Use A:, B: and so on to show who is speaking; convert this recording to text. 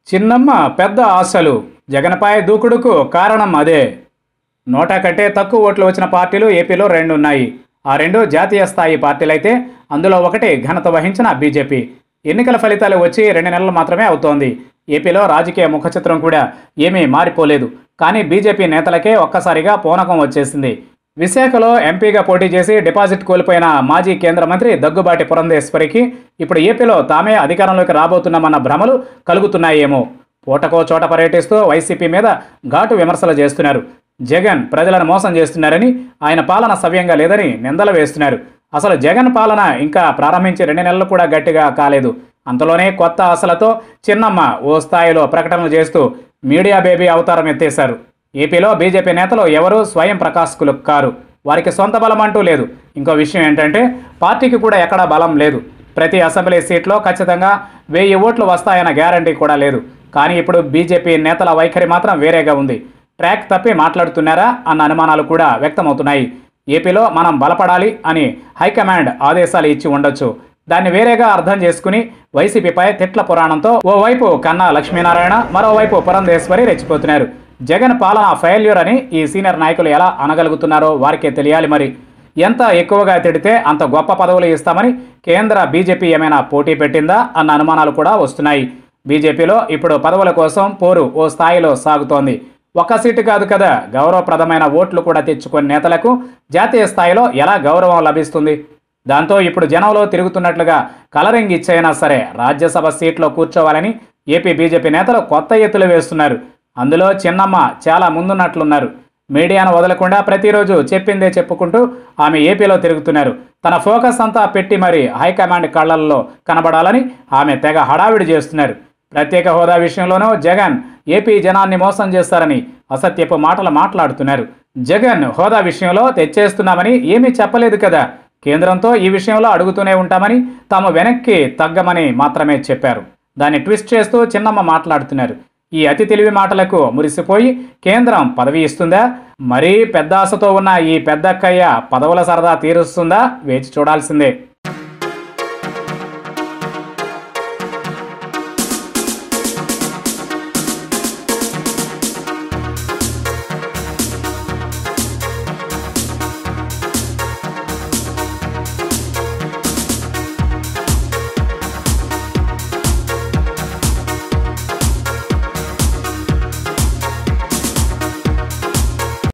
A: చిన్నమ్మ పెద్ద ఆశలు జగన్పై దూకుడుకు కారణం అదే నోట కంటే తక్కువ ఓట్లు వచ్చిన పార్టీలు ఏపీలో రెండు ఉన్నాయి ఆ రెండు జాతీయ స్థాయి పార్టీలైతే అందులో ఒకటి ఘనత వహించిన బీజేపీ ఎన్నికల ఫలితాలు వచ్చి రెండు నెలలు మాత్రమే అవుతోంది ఏపీలో రాజకీయ ముఖచిత్రం కూడా ఏమీ మారిపోలేదు కానీ బీజేపీ నేతలకే ఒక్కసారిగా పూనకం వచ్చేసింది విశాఖలో ఎంపీగా పోటీ చేసి డిపాజిట్ కోల్పోయిన మాజీ కేంద్ర మంత్రి దగ్గుబాటి పురంధేశ్వరికి ఇప్పుడు ఏపీలో తామే అధికారంలోకి రాబోతున్నామన్న భ్రమలు కలుగుతున్నాయేమో పూటకో చోట పర్యటిస్తూ వైసీపీ మీద ఘాటు విమర్శలు చేస్తున్నారు జగన్ ప్రజలను మోసం చేస్తున్నారని ఆయన పాలన సవ్యంగా లేదని నిందలు వేస్తున్నారు అసలు జగన్ పాలన ఇంకా ప్రారంభించి రెండు నెలలు కూడా గట్టిగా కాలేదు అంతలోనే కొత్త ఆశలతో చిన్నమ్మ ఓ స్థాయిలో ప్రకటనలు చేస్తూ మీడియా బేబీ అవతారం ఎత్తేశారు ఏపీలో బీజేపీ నేతలు ఎవరూ స్వయం ప్రకాశకులు కారు వారికి సొంత బలం అంటూ లేదు ఇంకో విషయం ఏంటంటే పార్టీకి కూడా ఎక్కడా బలం లేదు ప్రతి అసెంబ్లీ సీట్లో ఖచ్చితంగా వెయ్యి ఓట్లు వస్తాయన్న గ్యారంటీ కూడా లేదు కానీ ఇప్పుడు బీజేపీ నేతల వైఖరి మాత్రం వేరేగా ఉంది ట్రాక్ తప్పి మాట్లాడుతున్నారా అన్న అనుమానాలు కూడా వ్యక్తమవుతున్నాయి ఏపీలో మనం బలపడాలి అని హైకమాండ్ ఆదేశాలు ఇచ్చి ఉండొచ్చు దాన్ని వేరేగా అర్థం చేసుకుని వైసీపీపై తిట్ల పురాణంతో ఓవైపు కన్నా లక్ష్మీనారాయణ మరోవైపు పురంధేశ్వరి రెచ్చిపోతున్నారు జగన్ పాలన ఫెయిల్యూర్ అని ఈ సీనియర్ నాయకులు ఎలా అనగలుగుతున్నారో వారికే తెలియాలి మరి ఎంత ఎక్కువగా తిడితే అంత గొప్ప పదవులు ఇస్తామని కేంద్ర బీజేపీ ఏమైనా పోటీ పెట్టిందా అన్న అనుమానాలు కూడా వస్తున్నాయి బీజేపీలో ఇప్పుడు పదవుల కోసం పోరు ఓ స్థాయిలో సాగుతోంది ఒక్క సీటు కాదు కదా గౌరవప్రదమైన ఓట్లు కూడా తెచ్చుకునే నేతలకు జాతీయ స్థాయిలో ఎలా గౌరవం లభిస్తుంది దాంతో ఇప్పుడు జనంలో తిరుగుతున్నట్లుగా కలరింగ్ ఇచ్చైనా సరే రాజ్యసభ సీట్లో కూర్చోవాలని ఏపీ బీజేపీ నేతలు కొత్త ఎత్తులు వేస్తున్నారు అందులో చిన్నమ్మ చాలా ముందున్నట్లున్నారు మీడియాను వదలకుండా ప్రతిరోజు చెప్పిందే చెప్పుకుంటూ ఆమె ఏపీలో తిరుగుతున్నారు తన ఫోకస్ అంతా పెట్టి మరి హైకమాండ్ కళ్ళల్లో కనబడాలని ఆమె తెగ హడావిడి చేస్తున్నారు ప్రత్యేక హోదా విషయంలోనూ జగన్ ఏపీ జనాన్ని మోసం చేస్తారని అసత్యపు మాటలు మాట్లాడుతున్నారు జగన్ హోదా విషయంలో తెచ్చేస్తున్నామని ఏమీ చెప్పలేదు కదా కేంద్రంతో ఈ విషయంలో అడుగుతూనే ఉంటామని తాము వెనక్కి తగ్గమని మాత్రమే చెప్పారు దాన్ని ట్విస్ట్ చేస్తూ చిన్నమ్మ మాట్లాడుతున్నారు ఈ అతి తెలివి మాటలకు మురిసిపోయి కేంద్రం పదవి ఇస్తుందా మరీ పెద్ద ఆశతో ఉన్న ఈ పెద్దక్కయ్య పదవుల సరదా తీరుస్తుందా వేచి చూడాల్సిందే